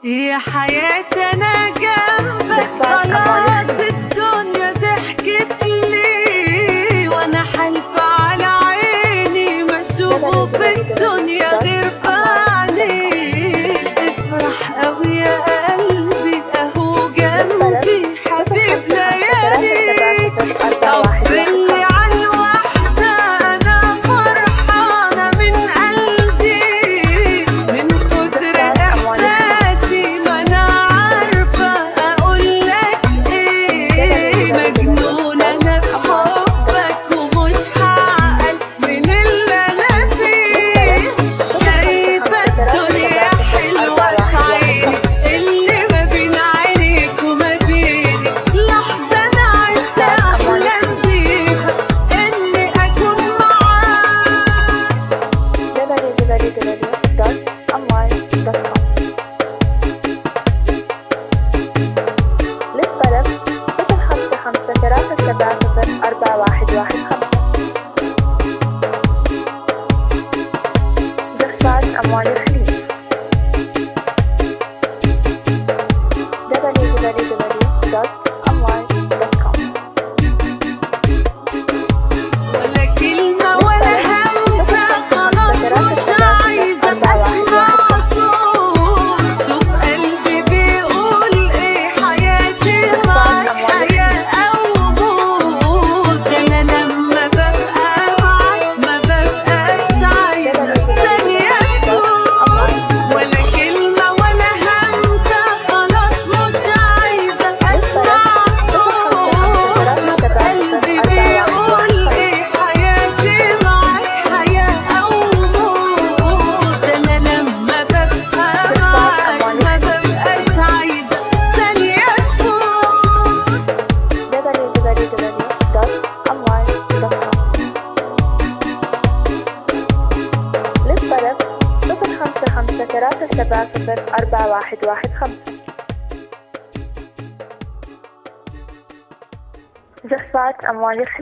يا حياتي انا جنبك خلاص الدنيا ضحكت لي وانا حالفة على عيني ما اشوفه في الدنيا غير بعينيك افرح قوي يا قلبي اهو جنبي حبيب لياليك طبلي على الوحدة أنا فرحانة من قلبي من كتر إحساسي ما أنا عارفة أقولك إيه مجنونة أنا بحبك ومش هعقل من اللي أنا فيه شايفة الدنيا حلوة في عيني اللي ما بين عينيك وما بيني لحظة أنا عشت أحلام بيها إني أكون معاك للطلب صفر خمسة خمسة ثلاثة سبعة صفر أربعة واحد واحد خمسة زخرفات أموال الخليج www.amwal.com ولا كلمة ولا همسة خلاص مش عايزة أسمع صوت شوف قلبي بيقول إيه حياتي معاك حياة أو موت أنا لما ببقى معاك ما ببقاش عايزة ثانية تفوت ولا كلمة ولا همسة خلاص مش عايزة أسمع صوت شوف قلبي بيقول إيه حياتي معاك حياة أو موت أنا لما ببقى معاك ما ببقاش عايزة ثانية تفوت www.amwal.com للطلب صفر خمسة خمسة ثلاثة سبعة صفر أربعة واحد واحد خمسة زخفات أموال الخليج